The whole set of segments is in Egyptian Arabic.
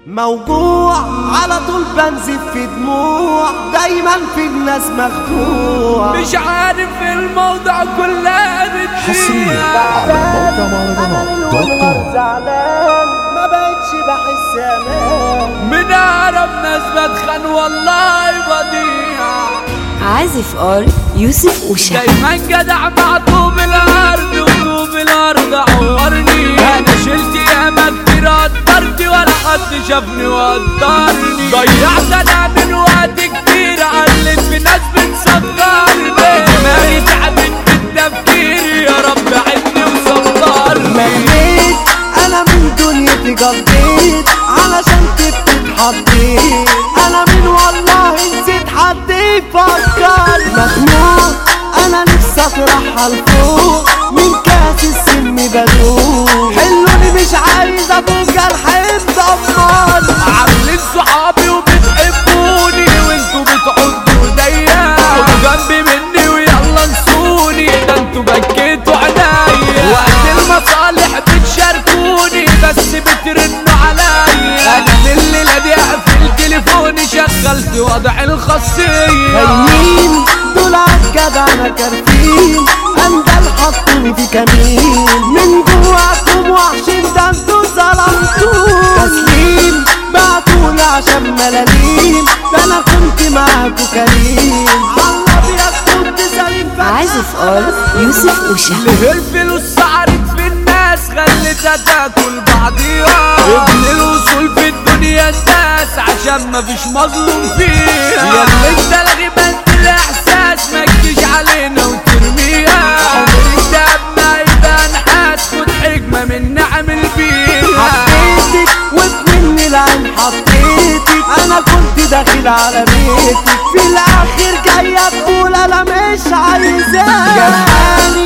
موجوع على طول بنزف في دموع دايما في الناس مخدوع مش عارف الموضوع كلها حصريا بتضيع على موقع مهرجانات دوت كوم زعلان ما بقتش بحس امان من اقرب ناس بتخان والله بضيع عازف ار يوسف وشا دايما جدع مع طوب الارض وطوب الارض عورني انا شلت ياما كتير قدرت ولا حد شافني وقدرني ضيعت انا من وقت كتير علت في ناس بتصغرني دماغي تعبت بالتفكير يا رب عدني وصبرني مليت انا من دنيتي قضيت علشان تبقى اتحطيت انا من والله نسيت حد يفكر مخنوق انا نفسي اطرحها لفوق من كاس السم بدوق حلوني مش عايز ابقى الحب دمار عاملين صحابي وبتحبوني وانتوا بتعدوا ايديا خدوا جنبي مني ويلا انسوني ده انتوا بكيتوا عينيا وقت المصالح بتشاركوني بس بترنوا عليا انا من الليله دي اقفل تليفوني شغلت وضع الخاصيه هيمين دول عالجدع انا كارفين اندل حطوني في كمين من جواكم وحشين ده انتوا ظلمتوني تسليم بعتولي عشان ملاليم ده انا كنت معاكوا كريم عالابيض كنت سليم فجأة عازف ار يوسف وشا اللي الفلوس سعرت في الناس خلتها تاكل بعضيها ابن الوصول في الدنيا الناس عشان مفيش مظلوم فيها يا اللي انت لغي بنت الاحساس ما تجيش علينا وترميها عمرك ده ما يبقى نحاس خد حكمه من نعمل بيها حبيتك وبمني العين حطيتك انا كنت داخل على بيتك في الاخر جاية تقول انا مش عايزاك جرحاني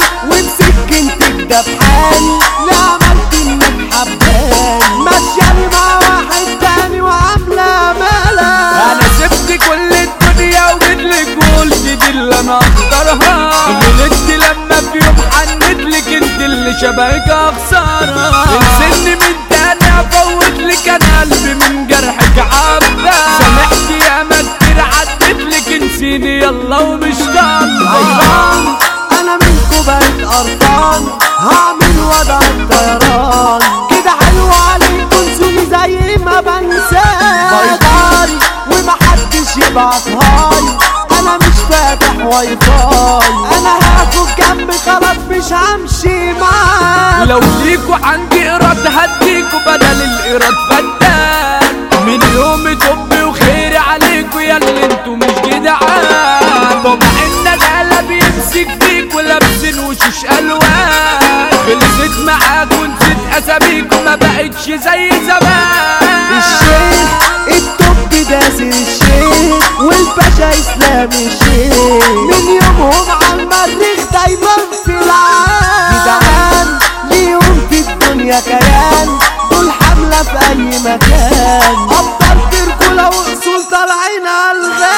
وبسكنتك دبحاني لا عملت انك حباني ماشياني مع واحد تاني وعاملة ملل انا سبت كل الدنيا وجيتلك وقلت دي اللي انا اختارها غلطت لما في يوم حنتلك انت اللي شبهك اخسرها انسني من تاني افوتلك انا قلبي من جرحك عبى سامحت يا ما كتير عدتلك انسيني يلا ومش ضامنة حيران انا منكو بقيت قرفان هعمل وضع الطيران كده حلو عليكم سوني زي ما بنساك بايباي ومحدش يبعتهاي انا مش فاتح واي فاي انا هاخد جنب خلاص مش همشي معاك لو ليكوا عندي ايراد هديكوا بدل الايراد فدان من يوم طبي وخيري عليكوا يا اللي انتوا مش جدعان طبع الندالة بيمسك فيكوا لابسين وشوش الوان خلصت معاكوا نسيت اساميكوا ما بقتش زي زمان الشيخ التوب داسر الشيخ والباشا اسلام الشيخ من يومهم على المريخ دايما في العالم جدعان ليهم في الدنيا كيان دول حملة في أي مكان أبطال تركوا وأصول طالعين على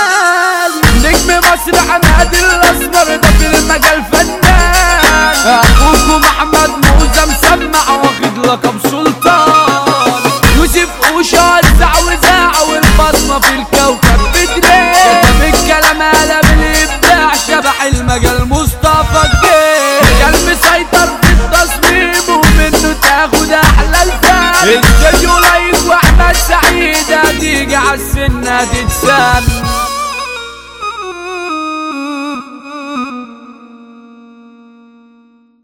الغالي نجم مصر حماد الاسمر ده في المجال فنان اخوكم احمد موزة مسمع واخد لقب سلطان يوسف اوشا وزع وزاع والبصمة في الكوكب بتريق كتب الكلام قلم الابداع شبح المجال مصطفى الجيش مجال مسيطر في التصميم ومنه تاخد احلى الفن استوديو لايف واحمد سعيد هتيجي عالسنة تتسمى